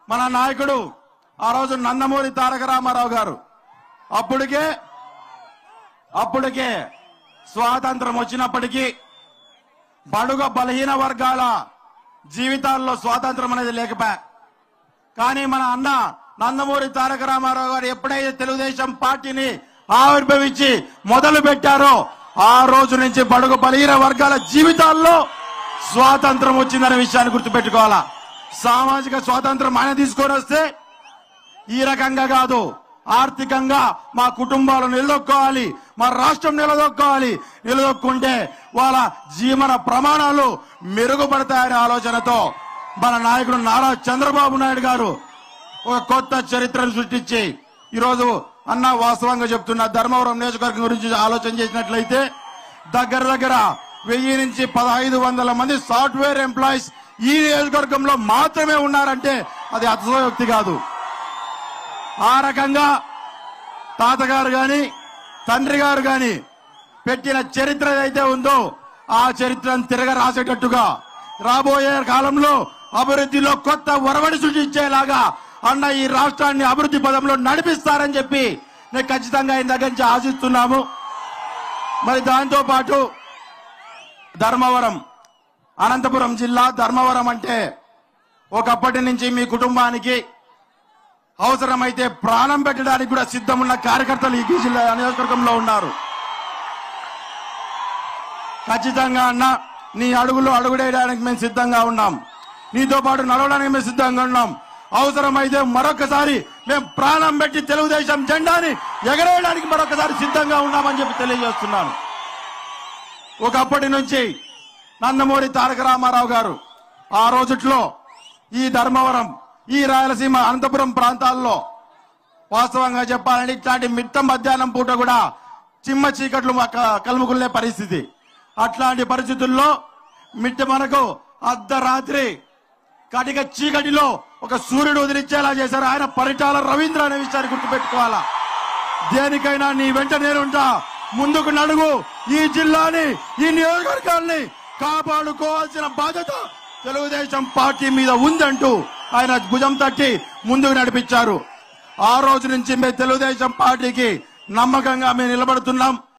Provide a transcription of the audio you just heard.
మన నాయకుడు ఆ రోజు నందమూరి తారక రామారావు గారు అప్పటికే అప్పటికే స్వాతంత్రం వచ్చినప్పటికీ బడుగ బలహీన వర్గాల జీవితాల్లో స్వాతంత్రం అనేది లేకపోయా కానీ మన అన్న నందమూరి తారక రామారావు గారు ఎప్పుడైతే తెలుగుదేశం పార్టీని ఆవిర్భవించి మొదలు పెట్టారో ఆ రోజు నుంచి బడుగు బలహీన వర్గాల జీవితాల్లో స్వాతంత్రం వచ్చిందనే విషయాన్ని గుర్తుపెట్టుకోవాలా సామాజిక స్వాతంత్రం ఆయన తీసుకొని వస్తే ఈ రకంగా కాదు ఆర్థికంగా మా కుటుంబాలు నిలదొక్కోవాలి మా రాష్ట్రం నిలదొక్కోవాలి నిలదొక్కుంటే వాళ్ళ జీవన ప్రమాణాలు మెరుగుపడతాయనే ఆలోచనతో మన నాయకుడు నారా చంద్రబాబు నాయుడు గారు ఒక కొత్త చరిత్రను సృష్టించి ఈరోజు అన్న వాస్తవంగా చెప్తున్న ధర్మవరం నియోజకవర్గం గురించి ఆలోచన చేసినట్లయితే దగ్గర దగ్గర వెయ్యి నుంచి పదహైదు వందల మంది సాఫ్ట్వేర్ ఎంప్లాయీస్ ఈ నియోజకవర్గంలో మాత్రమే ఉన్నారంటే అది అతిశయోక్తి కాదు ఆ రకంగా తాతగారు గాని తండ్రి గారు గాని పెట్టిన చరిత్ర ఏదైతే ఉందో ఆ చరిత్రను తిరగ రాసేటట్టుగా రాబోయే కాలంలో అభివృద్ధిలో కొత్త ఒరవడి సృష్టించేలాగా అన్న ఈ రాష్ట్రాన్ని అభివృద్ధి పదంలో నడిపిస్తారని చెప్పి నేను ఖచ్చితంగా ఆయన దగ్గర నుంచి ఆశిస్తున్నాము మరి దాంతో పాటు ధర్మవరం అనంతపురం జిల్లా ధర్మవరం అంటే ఒకప్పటి నుంచి మీ కుటుంబానికి అవసరమైతే ప్రాణం పెట్టడానికి కూడా సిద్ధమున్న కార్యకర్తలు ఈ జిల్లా నియోజకవర్గంలో ఉన్నారు ఖచ్చితంగా అన్న నీ అడుగులో అడుగుడేయడానికి మేము సిద్ధంగా ఉన్నాం నీతో పాటు నడవడానికి మేము సిద్ధంగా ఉన్నాం అవసరమైతే మరొకసారి మేము ప్రాణం పెట్టి తెలుగుదేశం జెండాని ఎగరేయడానికి మరొకసారి సిద్ధంగా ఉన్నామని చెప్పి తెలియజేస్తున్నాను ఒకప్పటి నుంచి నందమూరి తారక రామారావు గారు ఆ రోజుట్లో ఈ ధర్మవరం ఈ రాయలసీమ అనంతపురం ప్రాంతాల్లో వాస్తవంగా చెప్పాలంటే ఇట్లాంటి మిట్ట మధ్యాహ్నం పూట కూడా చిమ్మ చీకట్లు క- కలుముకునే పరిస్థితి అట్లాంటి పరిస్థితుల్లో మిట్ట మనకు అర్ధరాత్రి కటిక చీకటిలో ఒక సూర్యుడు వదిలిచ్చేలా చేశారు ఆయన పరిటాల రవీంద్ర అనే విషయాన్ని గుర్తుపెట్టుకోవాలా దేనికైనా నీ వెంట నేనుంటా ముందుకు నడుగు ఈ జిల్లాని ఈ నియోజకవర్గాల్ని కాపాడుకోవాల్సిన బాధ్యత తెలుగుదేశం పార్టీ మీద ఉందంటూ ఆయన భుజం తట్టి ముందుకు నడిపించారు ఆ రోజు నుంచి మేము తెలుగుదేశం పార్టీకి నమ్మకంగా మేము నిలబడుతున్నాం